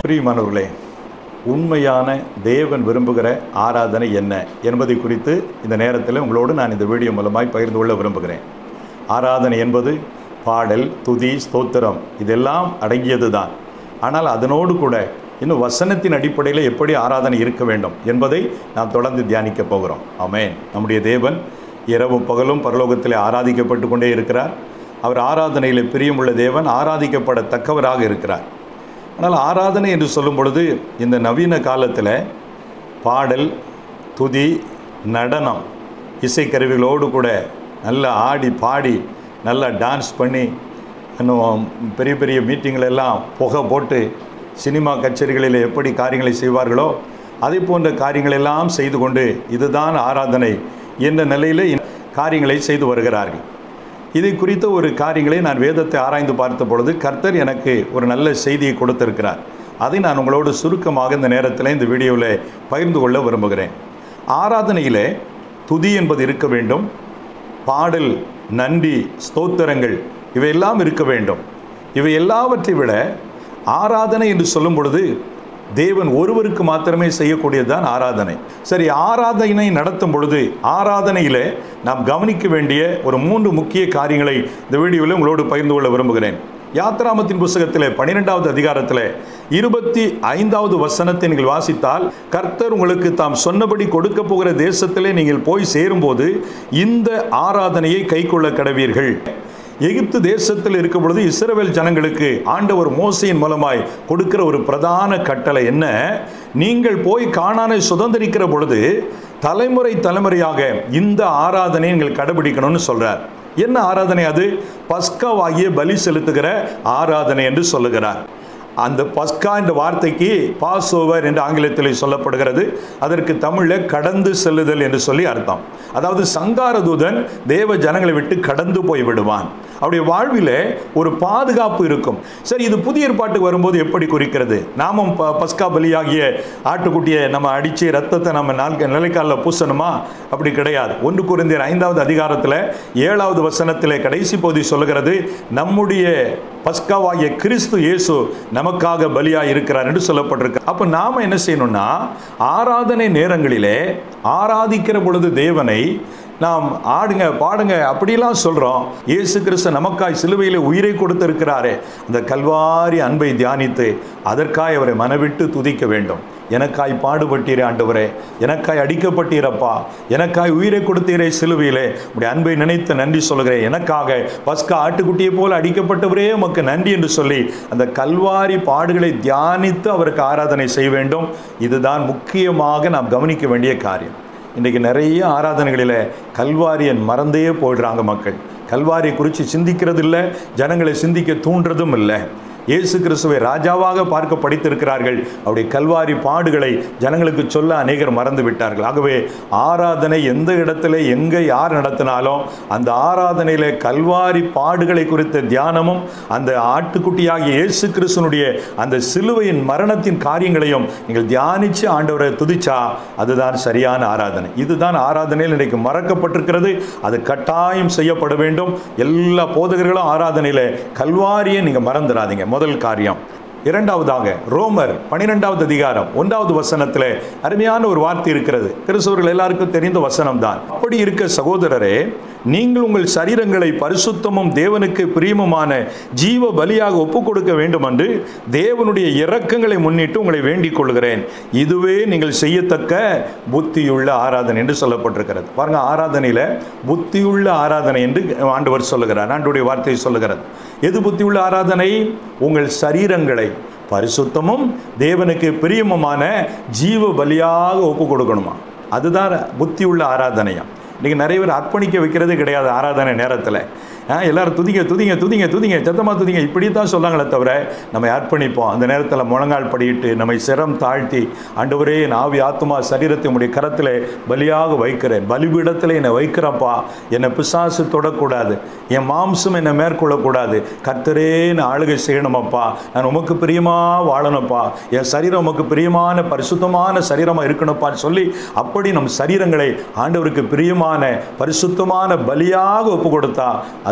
பிரியமானவர்களே உண்மையான தேவன் விரும்புகிற ஆராதனை என்ன என்பதை குறித்து இந்த நேரத்தில் உங்களோடு நான் இந்த வீடியோ மூலமாய் பகிர்ந்து கொள்ள விரும்புகிறேன் ஆராதனை என்பது பாடல் துதி ஸ்தோத்திரம் இதெல்லாம் அடங்கியது தான் ஆனால் அதனோடு கூட இன்னும் வசனத்தின் அடிப்படையில் எப்படி ஆராதனை இருக்க வேண்டும் என்பதை நாம் தொடர்ந்து தியானிக்க போகிறோம் ஆமென் நம்முடைய தேவன் இரவும் பகலும் பரலோகத்திலே ஆராதிக்கப்பட்டு கொண்டே இருக்கிறார் அவர் ஆராதனையில் பிரியமுள்ள தேவன் ஆராதிக்கப்படத்தக்கவராக இருக்கிறார் ஆனால் ஆராதனை என்று சொல்லும் பொழுது இந்த நவீன காலத்தில் பாடல் துதி நடனம் இசைக்கருவிகளோடு கூட நல்லா ஆடி பாடி நல்லா டான்ஸ் பண்ணி இன்னும் பெரிய பெரிய மீட்டிங்கள் எல்லாம் புகை போட்டு சினிமா கச்சேரிகளில் எப்படி காரியங்களை செய்வார்களோ அதே போன்ற காரியங்களெல்லாம் செய்து கொண்டு இதுதான் ஆராதனை என்ற நிலையில் இந்த காரியங்களை செய்து வருகிறார்கள் இதை குறித்த ஒரு காரியங்களை நான் வேதத்தை ஆராய்ந்து பார்த்த பொழுது கர்த்தர் எனக்கு ஒரு நல்ல செய்தியை கொடுத்திருக்கிறார் அதை நான் உங்களோடு சுருக்கமாக இந்த நேரத்தில் இந்த வீடியோவில் பகிர்ந்து கொள்ள விரும்புகிறேன் ஆராதனையிலே துதி என்பது இருக்க வேண்டும் பாடல் நன்றி ஸ்தோத்திரங்கள் இவையெல்லாம் இருக்க வேண்டும் இவை எல்லாவற்றை விட ஆராதனை என்று சொல்லும் பொழுது தேவன் ஒருவருக்கு மாத்திரமே செய்யக்கூடியதுதான் ஆராதனை சரி ஆராதனை நடத்தும் பொழுது ஆராதனையில் நாம் கவனிக்க வேண்டிய ஒரு மூன்று முக்கிய காரியங்களை இந்த வீடியோவில் உங்களோடு பகிர்ந்து கொள்ள விரும்புகிறேன் யாத்ராமத்தின் புஸ்தகத்தில் பன்னிரெண்டாவது அதிகாரத்தில் இருபத்தி ஐந்தாவது வசனத்தை நீங்கள் வாசித்தால் கர்த்தர் உங்களுக்கு தாம் சொன்னபடி கொடுக்க போகிற தேசத்திலே நீங்கள் போய் சேரும்போது இந்த ஆராதனையை கைக்கொள்ள கடவீர்கள் எகிப்து தேசத்தில் இருக்கும் பொழுது இஸ்ரவேல் ஜனங்களுக்கு ஆண்டவர் மோசையின் மூலமாய் கொடுக்கிற ஒரு பிரதான கட்டளை என்ன நீங்கள் போய் காணானை சுதந்திரிக்கிற பொழுது தலைமுறை தலைமுறையாக இந்த ஆராதனையை நீங்கள் கடைபிடிக்கணும்னு சொல்றார் என்ன ஆராதனை அது பஸ்காவாகிய பலி செலுத்துகிற ஆராதனை என்று சொல்லுகிறார் அந்த பஸ்கா என்ற வார்த்தைக்கு பாஸ் ஓவர் என்று ஆங்கிலத்தில் சொல்லப்படுகிறது அதற்கு தமிழில் கடந்து செல்லுதல் என்று சொல்லி அர்த்தம் அதாவது சங்கார தூதன் தேவ ஜனங்களை விட்டு கடந்து போய் விடுவான் அவருடைய வாழ்வில் ஒரு பாதுகாப்பு இருக்கும் சரி இது புதிய ஏற்பாட்டுக்கு வரும்போது எப்படி குறிக்கிறது நாமும் ப பஸ்கா பலியாகிய ஆட்டுக்குட்டியை நம்ம அடித்து ரத்தத்தை நம்ம நாள் நிலைக்காலில் பூசணுமா அப்படி கிடையாது ஒன்று குறைந்தர் ஐந்தாவது அதிகாரத்தில் ஏழாவது வசனத்தில் கடைசி பகுதி சொல்லுகிறது நம்முடைய பஸ்காவாகிய கிறிஸ்து இயேசு நமக்காக பலியாக இருக்கிறார் என்று சொல்லப்பட்டிருக்கு அப்போ நாம் என்ன செய்யணும்னா ஆராதனை நேரங்களிலே ஆராதிக்கிற பொழுது தேவனை நாம் ஆடுங்க பாடுங்க அப்படிலாம் சொல்கிறோம் இயேசு கிறிஸ்து நமக்காய் சிலுவையில் உயிரை கொடுத்திருக்கிறாரே அந்த கல்வாரி அன்பை தியானித்து அதற்காய் அவரை மனவிட்டு துதிக்க வேண்டும் எனக்காய் பாடுபட்டீரே ஆண்டவரே எனக்காய் அடிக்கப்பட்டீரப்பா எனக்காய் உயிரை கொடுத்தீரே சிலுவையிலே உடைய அன்பை நினைத்து நன்றி சொல்கிறேன் எனக்காக பஸ்கா ஆட்டுக்குட்டியை போல அடிக்கப்பட்டவரே உமக்கு நன்றி என்று சொல்லி அந்த கல்வாரி பாடுகளை தியானித்து அவருக்கு ஆராதனை செய்ய வேண்டும் இதுதான் முக்கியமாக நாம் கவனிக்க வேண்டிய காரியம் இன்றைக்கி நிறைய ஆராதனைகளில் கல்வாரியன் மறந்தே போயிடுறாங்க மக்கள் கல்வாரியை குறித்து சிந்திக்கிறது இல்லை ஜனங்களை சிந்திக்க தூண்டுறதும் இல்லை இயேசு கிறிஸ்துவை ராஜாவாக பார்க்க படித்திருக்கிறார்கள் அவருடைய கல்வாரி பாடுகளை ஜனங்களுக்கு சொல்ல அநேகர் மறந்து விட்டார்கள் ஆகவே ஆராதனை எந்த இடத்துல எங்கே யார் நடத்தினாலும் அந்த ஆராதனையில் கல்வாரி பாடுகளை குறித்த தியானமும் அந்த ஆட்டுக்குட்டியாகிய இயேசு கிறிஸ்துனுடைய அந்த சிலுவையின் மரணத்தின் காரியங்களையும் நீங்கள் தியானித்து ஆண்டவரை துதிச்சா அதுதான் சரியான ஆராதனை இதுதான் ஆராதனையில் இன்றைக்கு மறக்கப்பட்டிருக்கிறது அது கட்டாயம் செய்யப்பட வேண்டும் எல்லா போதகர்களும் ஆராதனையில் கல்வாரியை நீங்கள் மறந்துடாதீங்க முதல் காரியம் இரண்டாவதாக ரோமர் பனிரெண்டாவது அதிகாரம் ஒன்றாவது வசனத்தில் அருமையான ஒரு வார்த்தை இருக்கிறது கிறிஸ்தவர்கள் எல்லாருக்கும் தெரிந்த வசனம் தான் அப்படி இருக்க சகோதரரே நீங்கள் உங்கள் சரீரங்களை பரிசுத்தமும் தேவனுக்கு பிரியமுமான ஜீவ பலியாக ஒப்புக் கொடுக்க வேண்டும் என்று தேவனுடைய இரக்கங்களை முன்னிட்டு உங்களை வேண்டிக் கொள்கிறேன் இதுவே நீங்கள் செய்யத்தக்க புத்தியுள்ள ஆராதனை என்று சொல்லப்பட்டிருக்கிறது பாருங்க ஆராதனையில் புத்தியுள்ள ஆராதனை என்று ஆண்டவர் சொல்லுகிறார் ஆண்டுடைய வார்த்தையை சொல்லுகிறது எது புத்தியுள்ள ஆராதனை உங்கள் சரீரங்களை பரிசுத்தமும் தேவனுக்கு பிரியமுமான ஜீவ பலியாக ஒப்பு கொடுக்கணுமா அதுதான் புத்தி உள்ள ஆராதனையா இன்றைக்கி நிறைய பேர் அர்ப்பணிக்க வைக்கிறதே கிடையாது ஆராதனை நேரத்தில் எல்லாரும் துதிங்க துதிங்க துதிங்க துதிங்க சத்தமாக துதிங்க இப்படி தான் சொல்லாங்களே தவிர நம்ம அர்ப்பணிப்போம் அந்த நேரத்தில் முழங்கால் படியிட்டு நம்மை சிரம் தாழ்த்தி ஆண்டவரே என் ஆவி ஆத்மா சரீரத்தை உடைய கரத்தில் பலியாக வைக்கிறேன் பலிபீடத்தில் என்னை வைக்கிறப்பா என்னை பிசாசு தொடக்கூடாது என் மாம்சம் என்னை மேற்கொள்ளக்கூடாது கர்த்தரே நான் ஆளுகை செய்யணுமப்பா நான் உமக்கு பிரியமாக வாழணும்ப்பா என் சரீரம் உமக்கு பிரியமான பரிசுத்தமான சரீரமாக இருக்கணும்ப்பான்னு சொல்லி அப்படி நம் சரீரங்களை ஆண்டவருக்கு பிரியமான பரிசுத்தமான பலியாக ஒப்பு கொடுத்தா அது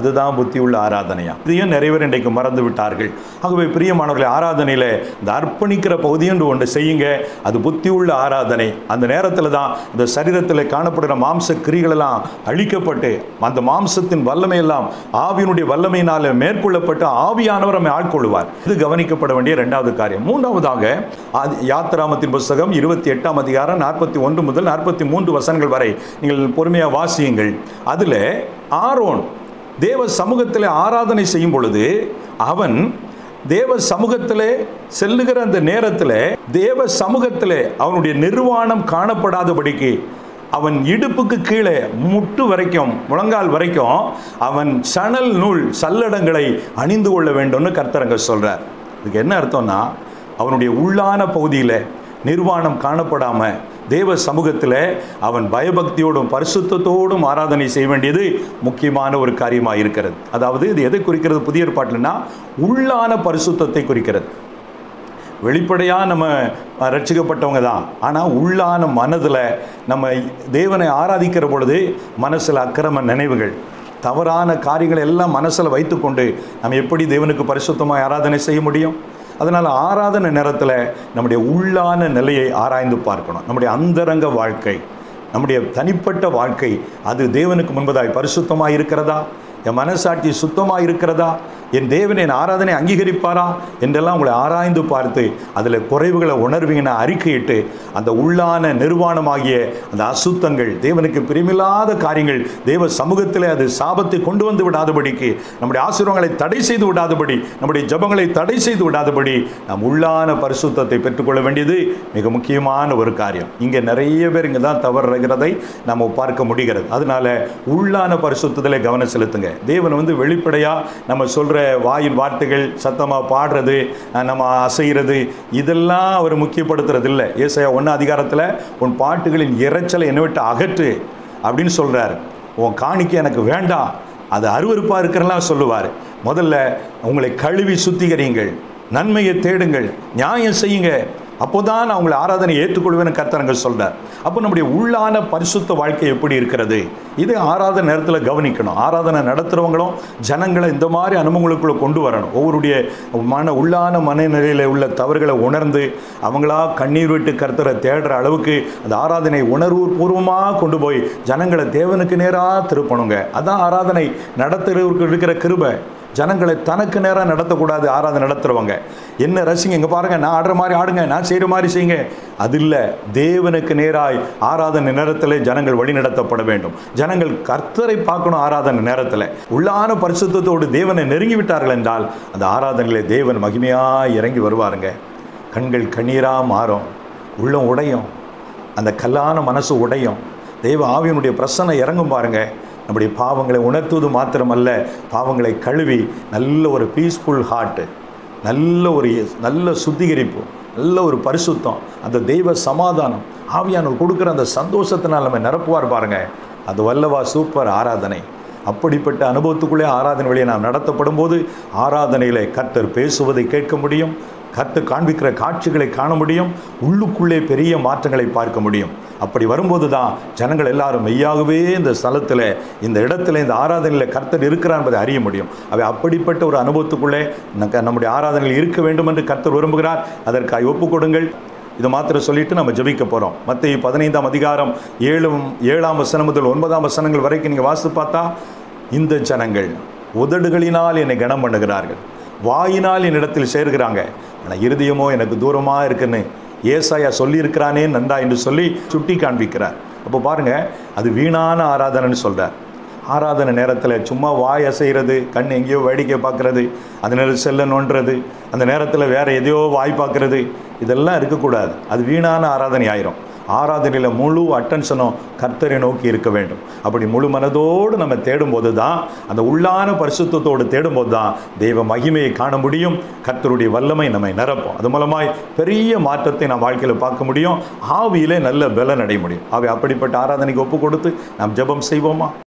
அதுதான் புத்தி உள்ள ஆராதனையா இதையும் நிறைய பேர் இன்றைக்கு மறந்து விட்டார்கள் ஆகவே பிரியமானவர்களை ஆராதனையில் இந்த அர்ப்பணிக்கிற பகுதியும் ஒன்று செய்யுங்க அது புத்தி உள்ள ஆராதனை அந்த நேரத்தில் தான் இந்த சரீரத்தில் காணப்படுகிற மாம்ச கிரிகளெல்லாம் அழிக்கப்பட்டு அந்த மாம்சத்தின் வல்லமையெல்லாம் ஆவியினுடைய வல்லமையினால் மேற்கொள்ளப்பட்டு ஆவியானவர் நம்மை ஆட்கொள்வார் இது கவனிக்கப்பட வேண்டிய இரண்டாவது காரியம் மூன்றாவதாக ஆதி- யாத்திராமத்தின் புஸ்தகம் இருபத்தி எட்டாம் அதிகாரம் நாற்பத்தி ஒன்று முதல் நாற்பத்தி மூன்று வசனங்கள் வரை நீங்கள் பொறுமையாக வாசியுங்கள் அதில் ஆரோன் தேவ சமூகத்தில் ஆராதனை செய்யும் பொழுது அவன் தேவ சமூகத்திலே செல்லுகிற அந்த நேரத்தில் தேவ சமூகத்திலே அவனுடைய நிர்வாணம் காணப்படாதபடிக்கு அவன் இடுப்புக்கு கீழே முட்டு வரைக்கும் முழங்கால் வரைக்கும் அவன் சணல் நூல் சல்லடங்களை அணிந்து கொள்ள வேண்டும்னு கர்த்தரங்க சொல்றார் இதுக்கு என்ன அர்த்தம்னா அவனுடைய உள்ளான பகுதியில் நிர்வாணம் காணப்படாம தேவ சமூகத்தில் அவன் பயபக்தியோடும் பரிசுத்தத்தோடும் ஆராதனை செய்ய வேண்டியது முக்கியமான ஒரு காரியமாக இருக்கிறது அதாவது இது எதை குறிக்கிறது புதிய ஏற்பாட்டில்னா உள்ளான பரிசுத்தத்தை குறிக்கிறது வெளிப்படையாக நம்ம அஹ், ரட்சிக்கப்பட்டவங்க தான் ஆனால் உள்ளான மனதில் நம்ம தேவனை ஆராதிக்கிற பொழுது மனசில் அக்கிரம நினைவுகள் தவறான காரியங்களை எல்லாம் மனசில் வைத்துக்கொண்டு நம்ம எப்படி தேவனுக்கு பரிசுத்தமாக ஆராதனை செய்ய முடியும் அதனால் ஆராதனை நேரத்தில் நம்முடைய உள்ளான நிலையை ஆராய்ந்து பார்க்கணும் நம்முடைய அந்தரங்க வாழ்க்கை நம்முடைய தனிப்பட்ட வாழ்க்கை அது தேவனுக்கு முன்பதாய் பரிசுத்தமாக இருக்கிறதா என் மனசாட்சி சுத்தமாக இருக்கிறதா என் தேவன் என் ஆராதனை அங்கீகரிப்பாரா என்றெல்லாம் உங்களை ஆராய்ந்து பார்த்து அதில் குறைவுகளை உணர்வீங்கன்னா அறிக்கையிட்டு அந்த உள்ளான நிர்வாணமாகிய அந்த அசுத்தங்கள் தேவனுக்கு பிரியமில்லாத காரியங்கள் தேவ சமூகத்தில் அது சாபத்தை கொண்டு வந்து விடாதபடிக்கு நம்முடைய ஆசீர்வாதங்களை தடை செய்து விடாதபடி நம்முடைய ஜெபங்களை தடை செய்து விடாதபடி நாம் உள்ளான பரிசுத்தத்தை பெற்றுக்கொள்ள வேண்டியது மிக முக்கியமான ஒரு காரியம் இங்கே நிறைய பேர் இங்கே தான் தவறுகிறதை நம்ம பார்க்க முடிகிறது அதனால உள்ளான பரிசுத்தத்தில் கவனம் செலுத்துங்க தேவன் வந்து வெளிப்படையாக நம்ம சொல்கிற வாயின் வார்த்தைகள் சத்தமாக பாடுறது அஹ், நம்ம அசைகிறது இதெல்லாம் அவர் முக்கியப்படுத்துறது இல்லை ஏசாயா ஒன்று அதிகாரத்தில் உன் பாட்டுகளின் இரைச்சலை என்னை விட்டு அகற்று அப்படின்னு சொல்கிறார் உன் காணிக்கை எனக்கு வேண்டாம் அது அருவருப்பாக இருக்கிறலாம் சொல்லுவார் முதல்ல உங்களை கழுவி சுத்திகரியுங்கள் நன்மையை தேடுங்கள் நியாயம் செய்யுங்க அப்போதான் நான் உங்களை ஆராதனை ஏற்றுக்கொள்வேன்னு கர்த்தரங்கள் சொல்றார் அப்போ நம்முடைய உள்ளான பரிசுத்த வாழ்க்கை எப்படி இருக்கிறது இது ஆராதனை நேரத்தில் கவனிக்கணும் ஆராதனை நடத்துகிறவங்களும் ஜனங்களை இந்த மாதிரி அனுபவங்களுக்குள்ள கொண்டு வரணும் ஒவ்வொருடைய மன உள்ளான மனநிலையில் உள்ள தவறுகளை உணர்ந்து அவங்களா கண்ணீர் விட்டு கர்த்தரை தேடுற அளவுக்கு அந்த ஆராதனை உணர்வு பூர்வமாக கொண்டு போய் ஜனங்களை தேவனுக்கு நேராக திருப்பணுங்க அதான் ஆராதனை நடத்துகிறவருக்கு இருக்கிற கிருபை ஜனங்களை தனக்கு நேரம் நடத்தக்கூடாது ஆராதனை நடத்துகிறவங்க என்ன ரசிங்க இங்கே பாருங்க நான் ஆடுற மாதிரி ஆடுங்க நான் செய்கிற மாதிரி செய்யுங்க அது இல்லை தேவனுக்கு நேராய் ஆராதனை நேரத்தில் ஜனங்கள் வழி நடத்தப்பட வேண்டும் ஜனங்கள் கர்த்தரை பார்க்கணும் ஆராதனை நேரத்தில் உள்ளான பரிசுத்தத்தோடு தேவனை நெருங்கி விட்டார்கள் என்றால் அந்த ஆராதனையிலே தேவன் மகிமையாக இறங்கி வருவாருங்க கண்கள் கண்ணீராக மாறும் உள்ளம் உடையும் அந்த கல்லான மனசு உடையும் தெய்வ ஆவியனுடைய பிரசனை இறங்கும் பாருங்க நம்முடைய பாவங்களை உணர்த்துவது மாத்திரமல்ல பாவங்களை கழுவி நல்ல ஒரு பீஸ்ஃபுல் ஹார்ட்டு நல்ல ஒரு நல்ல சுத்திகரிப்பு நல்ல ஒரு பரிசுத்தம் அந்த தெய்வ சமாதானம் ஆவியானவர் கொடுக்குற அந்த சந்தோஷத்தினால் நம்ம நிரப்புவார் பாருங்க அது வல்லவா சூப்பர் ஆராதனை அப்படிப்பட்ட அனுபவத்துக்குள்ளே ஆராதனை வழியை நாம் நடத்தப்படும் போது ஆராதனையிலே கர்த்தர் பேசுவதை கேட்க முடியும் கர்த்தர் காண்பிக்கிற காட்சிகளை காண முடியும் உள்ளுக்குள்ளே பெரிய மாற்றங்களை பார்க்க முடியும் அப்படி வரும்போது தான் ஜனங்கள் எல்லாரும் மெய்யாகவே இந்த ஸ்தலத்தில் இந்த இடத்துல இந்த ஆராதனையில் கர்த்தர் இருக்கிறார் என்பதை அறிய முடியும் அவை அப்படிப்பட்ட ஒரு அனுபவத்துக்குள்ளே நக்க- நம்முடைய ஆராதனையில் இருக்க வேண்டும் என்று கர்த்தர் விரும்புகிறார் அதற்காக ஒப்புக் கொடுங்கள் இதை மாத்திரம் சொல்லிட்டு நம்ம ஜெபிக்க போகிறோம் மத்திய பதினைந்தாம் அதிகாரம் ஏழும் ஏழாம் வசனம் முதல் ஒன்பதாம் வசனங்கள் வரைக்கும் நீங்கள் வாசித்து பார்த்தா இந்த ஜனங்கள் உதடுகளினால் என்னை கனம் பண்ணுகிறார்கள் வாயினால் என்னிடத்தில் சேர்கிறாங்க ஆனால் இருதயமோ எனக்கு தூரமாக இருக்குன்னு ஏசாயா சொல்லியிருக்கிறானே நன்றா என்று சொல்லி சுட்டி காண்பிக்கிறார் அப்போ பாருங்க அது வீணான ஆராதனைன்னு சொல்கிறார் ஆராதனை நேரத்தில் சும்மா வாய் அசைகிறது கண் எங்கேயோ வேடிக்கை பார்க்குறது அந்த நேரத்தில் செல்ல நோண்டுறது அந்த நேரத்தில் வேற எதையோ வாய் பார்க்குறது இதெல்லாம் இருக்கக்கூடாது அது வீணான ஆராதனை ஆயிரும் ஆராதனையில் முழு அட்டென்ஷனும் கர்த்தரை நோக்கி இருக்க வேண்டும் அப்படி முழு மனதோடு நம்ம தேடும்போது தான் அந்த உள்ளான பரிசுத்தத்தோடு தேடும்போது தான் தெய்வ மகிமையை காண முடியும் கர்த்தருடைய வல்லமை நம்மை நிரப்பும் அது மூலமாய் பெரிய மாற்றத்தை நாம் வாழ்க்கையில் பார்க்க முடியும் ஆவியிலே நல்ல பலன் அடைய முடியும் ஆவி அப்படிப்பட்ட ஆராதனைக்கு ஒப்பு கொடுத்து நாம் ஜெபம் செய்வோமா